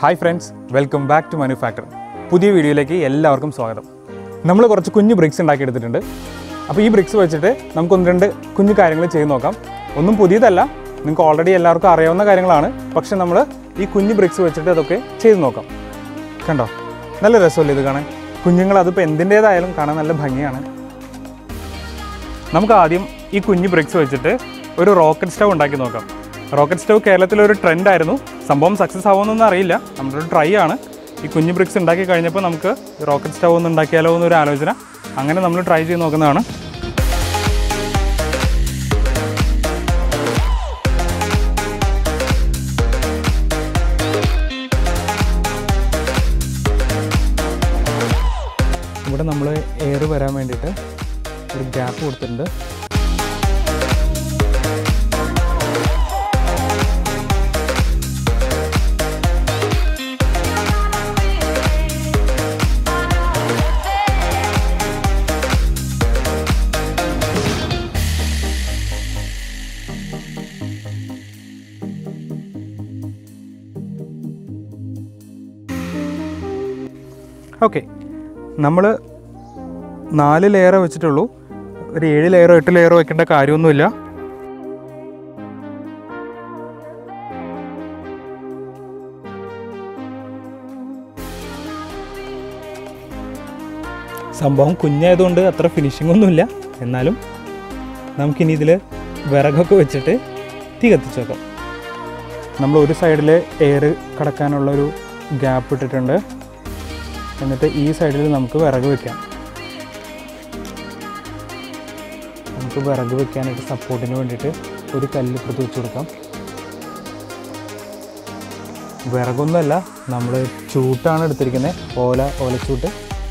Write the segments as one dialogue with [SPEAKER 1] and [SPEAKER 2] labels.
[SPEAKER 1] hi friends welcome back to manufacture പുതിയ വീഡിയോയിലേക്ക് എല്ലാവർക്കും സ്വാഗതം നമ്മൾ കുറച്ച് കുഞ്ഞു ബ്രിക്സ് ഉണ്ടാക്കിയെടുത്തിട്ടുണ്ട് അപ്പോൾ ഈ ബ്രിക്സ് വെച്ചിട്ട് നമുക്ക് ഒന്ന് രണ്ട് കുഞ്ഞു കാര്യങ്ങൾ ചെയ്ത് നോക്കാം ഒന്നും പുതിയതല്ല നിങ്ങൾക്ക് ഓൾറെഡി എല്ലാവർക്കും അറിയാവുന്ന കാര്യങ്ങളാണ് പക്ഷെ നമ്മൾ ഈ കുഞ്ഞു ബ്രിക്സ് വെച്ചിട്ട് അതൊക്കെ ചെയ്ത് നോക്കാം കണ്ടോ നല്ല രസമല്ലേ ഇത് കാണാൻ കുഞ്ഞുങ്ങൾ അതിപ്പോൾ എന്തിൻ്റേതായാലും കാണാൻ നല്ല ഭംഗിയാണ് നമുക്ക് ആദ്യം ഈ കുഞ്ഞു ബ്രിക്സ് വെച്ചിട്ട് ഒരു റോക്കറ്റ് സ്റ്റവ് ഉണ്ടാക്കി നോക്കാം റോക്കറ്റ് സ്റ്റവ് കേരളത്തിലൊരു ട്രെൻഡ് ആയിരുന്നു സംഭവം സക്സസ് ആവുമെന്നൊന്നും അറിയില്ല നമ്മളൊരു ട്രൈ ആണ് ഈ കുഞ്ഞു ബ്രിക്സ് ഉണ്ടാക്കി കഴിഞ്ഞപ്പോൾ നമുക്ക് റോക്കറ്റ് സ്റ്റവ് ഒന്ന് ഉണ്ടാക്കിയാലോ എന്നൊരു ആലോചന അങ്ങനെ നമ്മൾ ട്രൈ ചെയ്ത് നോക്കുന്നതാണ് ഇവിടെ നമ്മൾ എയർ വരാൻ വേണ്ടിയിട്ട് ഒരു ഗ്യാപ്പ് കൊടുത്തിട്ടുണ്ട് ഓക്കെ നമ്മൾ നാല് ലെയർ വെച്ചിട്ടുള്ളൂ ഒരു ഏഴ് ലെയറോ എട്ട് ലെയറോ വെക്കേണ്ട കാര്യമൊന്നുമില്ല സംഭവം കുഞ്ഞായതുകൊണ്ട് അത്ര ഫിനിഷിംഗ് ഒന്നുമില്ല എന്നാലും നമുക്കിനി ഇതിൽ വിറകൊക്കെ വെച്ചിട്ട് തീ കത്തിച്ച് വെക്കാം നമ്മൾ ഒരു സൈഡിൽ എയർ കടക്കാനുള്ളൊരു ഗ്യാപ്പ് ഇട്ടിട്ടുണ്ട് എന്നിട്ട് ഈ സൈഡിൽ നമുക്ക് വിറക് വെക്കാം നമുക്ക് വിറക് വെക്കാനായിട്ട് സപ്പോർട്ടിന് വേണ്ടിയിട്ട് ഒരു കല്ല് ഇപ്പുറത്ത് വെച്ച് കൊടുക്കാം വിറകൊന്നുമല്ല നമ്മൾ ചൂട്ടാണ് എടുത്തിരിക്കുന്നത് ഓല ഓലച്ചൂട്ട്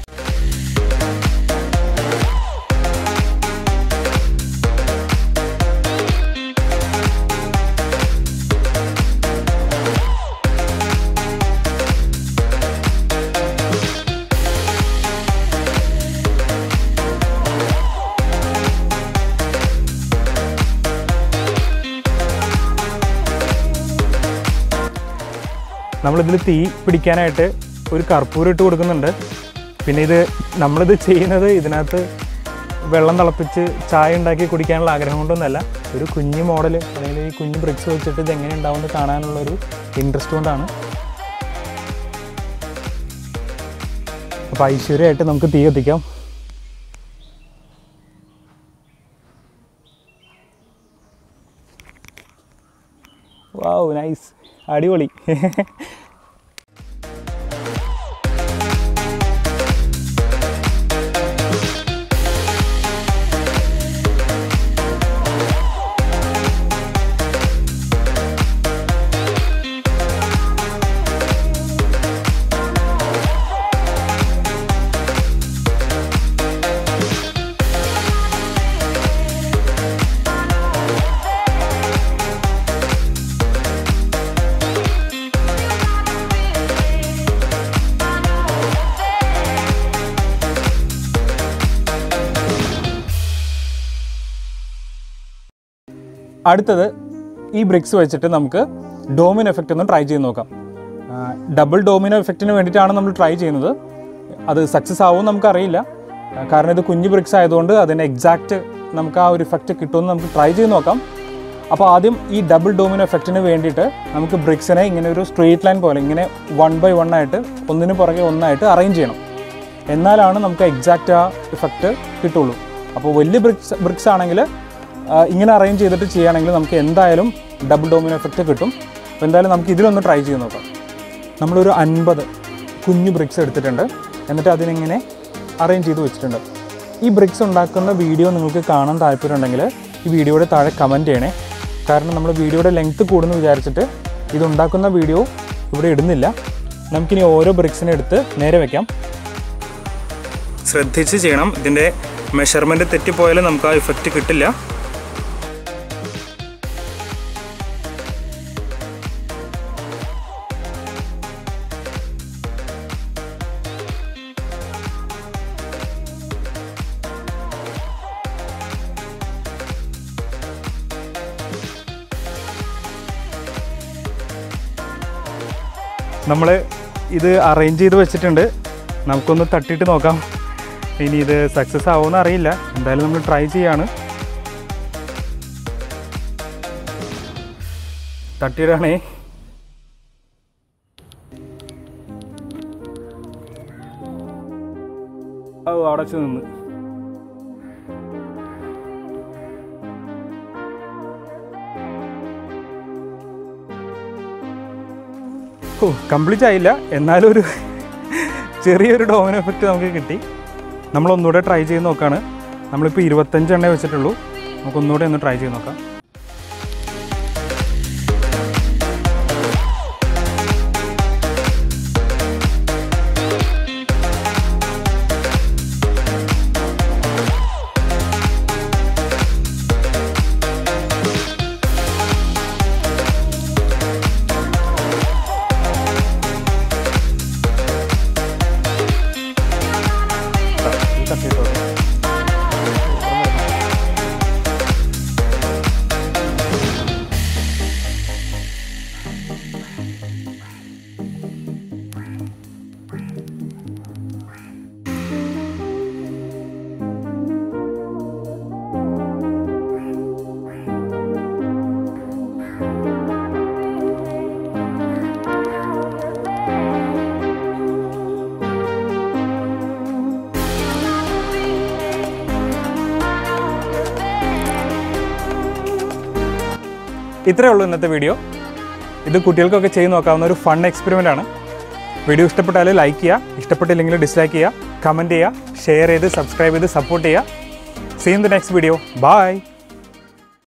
[SPEAKER 1] നമ്മളിതിൽ തീ പിടിക്കാനായിട്ട് ഒരു കർപ്പൂരം ഇട്ട് കൊടുക്കുന്നുണ്ട് പിന്നെ ഇത് നമ്മളിത് ചെയ്യുന്നത് ഇതിനകത്ത് വെള്ളം തിളപ്പിച്ച് ചായ ഉണ്ടാക്കി കുടിക്കാനുള്ള ആഗ്രഹം കൊണ്ടൊന്നുമല്ല ഒരു കുഞ്ഞു മോഡൽ അല്ലെങ്കിൽ ഈ കുഞ്ഞു ബ്രിക്സ് വെച്ചിട്ട് ഇത് എങ്ങനെ ഉണ്ടാവുമെന്ന് കാണാനുള്ളൊരു ഇൻട്രസ്റ്റ് കൊണ്ടാണ് അപ്പോൾ ഐശ്വര്യമായിട്ട് നമുക്ക് തീ കത്തിക്കാം വാവ് നൈസ് അടിപൊളി അടുത്തത് ഈ ബ്രിക്സ് വെച്ചിട്ട് നമുക്ക് ഡോമിൻ എഫക്റ്റ് ഒന്ന് ട്രൈ ചെയ്ത് നോക്കാം ഡബിൾ ഡോമിനോ എഫക്റ്റിന് വേണ്ടിയിട്ടാണ് നമ്മൾ ട്രൈ ചെയ്യുന്നത് അത് സക്സസ് ആവുമെന്ന് നമുക്കറിയില്ല ആ, കാരണം ഇത് കുഞ്ഞു ബ്രിക്സ് ആയതുകൊണ്ട് അതിന് എക്സാക്റ്റ് നമുക്ക് ആ ഒരു ഇഫക്റ്റ് കിട്ടുമെന്ന് നമുക്ക് ട്രൈ ചെയ്ത് നോക്കാം അപ്പോൾ ആദ്യം ഈ ഡബിൾ ഡോമിനോ എഫക്റ്റിന് വേണ്ടിയിട്ട് നമുക്ക് ബ്രിക്സിനെ ഇങ്ങനെ ഒരു സ്ട്രെയിറ്റ് ലൈൻ പോലെ ഇങ്ങനെ വൺ ബൈ വൺ ആയിട്ട് ഒന്നിന് പുറകെ ഒന്നായിട്ട് അറേഞ്ച് ചെയ്യണം എന്നാലാണ് നമുക്ക് എക്സാക്റ്റ് ആ ഇഫക്റ്റ് കിട്ടുള്ളൂ അപ്പോൾ വലിയ ബ്രിക്സ് ബ്രിക്സ് ആണെങ്കിൽ ആ, ഇങ്ങനെ അറേഞ്ച് ചെയ്തിട്ട് ചെയ്യുകയാണെങ്കിൽ നമുക്ക് എന്തായാലും ഡബിൾ ഡോമിനോ എഫക്റ്റ് കിട്ടും അപ്പോൾ എന്തായാലും നമുക്ക് ഇതിലൊന്ന് ട്രൈ ചെയ്ത് നോക്കാം നമ്മളൊരു അൻപത് കുഞ്ഞു ബ്രിക്സ് എടുത്തിട്ടുണ്ട് എന്നിട്ട് അതിനിങ്ങനെ അറേഞ്ച് ചെയ്ത് വെച്ചിട്ടുണ്ട് ഈ ബ്രിക്സ് ഉണ്ടാക്കുന്ന വീഡിയോ നിങ്ങൾക്ക് കാണാൻ താല്പര്യമുണ്ടെങ്കിൽ ഈ വീഡിയോയുടെ താഴെ കമൻറ്റ് ചെയ്യണേ കാരണം നമ്മൾ വീഡിയോയുടെ ലെങ്ത്ത് കൂടുന്നു വിചാരിച്ചിട്ട് ഇതുണ്ടാക്കുന്ന വീഡിയോ ഇവിടെ ഇടുന്നില്ല നമുക്കിനി ഓരോ ബ്രിക്സിനെ എടുത്ത് നേരെ വെക്കാം ശ്രദ്ധിച്ച് ചെയ്യണം ഇതിൻ്റെ മെഷർമെൻറ്റ് തെറ്റിപ്പോയാലും നമുക്ക് ആ ഇഫക്റ്റ് കിട്ടില്ല നമ്മൾ ഇത് അറേഞ്ച് ചെയ്ത് വെച്ചിട്ടുണ്ട് നമുക്കൊന്ന് തട്ടിയിട്ട് നോക്കാം ഇനി ഇത് സക്സസ് ആവുമെന്ന് അറിയില്ല എന്തായാലും നമ്മൾ ട്രൈ ചെയ്യാണ് തട്ടിയിടാണേ ഓ അവിടെ വെച്ച് നിന്ന് ഓ കംപ്ലീറ്റ് ആയില്ല എന്നാലും ഒരു ചെറിയൊരു ഡോമിനോ എഫക്റ്റ് നമുക്ക് കിട്ടി നമ്മൾ ഒന്നുകൂടെ ട്രൈ ചെയ്ത് നോക്കാണ് നമ്മളിപ്പോൾ ഇരുപത്തഞ്ച് എണ്ണേ വെച്ചിട്ടുള്ളൂ നമുക്ക് ഒന്നുകൂടെ ഒന്ന് ട്രൈ ചെയ്ത് നോക്കാം ഈ തട്ടിയിട്ടോ ഇത്രയേ ഉള്ളൂ ഇന്നത്തെ വീഡിയോ ഇത് കുട്ടികൾക്കൊക്കെ ചെയ്ത് നോക്കാവുന്ന ഒരു ഫൺ എക്സ്പെരിമെൻ്റ് ആണ് വീഡിയോ ഇഷ്ടപ്പെട്ടാൽ ലൈക്ക് ചെയ്യുക ഇഷ്ടപ്പെട്ടില്ലെങ്കിൽ ഡിസ്ലൈക്ക് ചെയ്യുക കമൻറ്റ് ചെയ്യുക ഷെയർ ചെയ്ത് സബ്സ്ക്രൈബ് ചെയ്ത് സപ്പോർട്ട് ചെയ്യുക seen the next video by